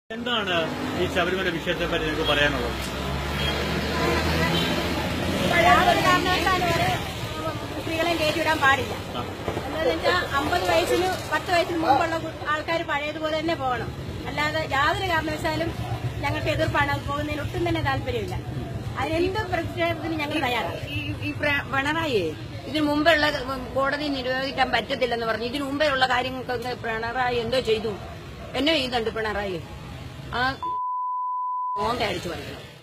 എന്താണ് ഈ ശബരിമല വിഷയത്തെ പറ്റി നിങ്ങൾക്ക് പറയാനുള്ളത് യാതൊരു കാരണവശാലും ഒരു സ്ത്രീകളെ കയറ്റിവിടാൻ പാടില്ല ആ. എന്താണെന്ന് വെച്ചാൽ അമ്പത് വയസ്സിന് പത്ത് വയസ്സിന് മുമ്പുള്ള ആൾക്കാർ പഴയതുപോലെ തന്നെ പോകണം അല്ലാതെ യാതൊരു കാരണവശാലും ഞങ്ങൾക്ക് എതിർപ്പാണ് അത് പോകുന്നതിന് ഒട്ടും തന്നെ താല്പര്യമില്ല അതിനെന്ത് പ്രതിഷേധത്തിന് ഞങ്ങൾ തയ്യാറാണ് ഈ ഈ പ്ര- പിണറായി ഇതിനു മുമ്പുള്ള കോടതി നിരോധിക്കാൻ പറ്റത്തില്ലെന്ന് പറഞ്ഞു ഇതിനു മുമ്പേ ഉള്ള കാര്യങ്ങൾക്കൊക്കെ പിണറായി എന്തോ ചെയ്തു എന്നോ ചെയ്തുണ്ട് പിണറായി ആ മോന്ത അടിച്ചു പറയണം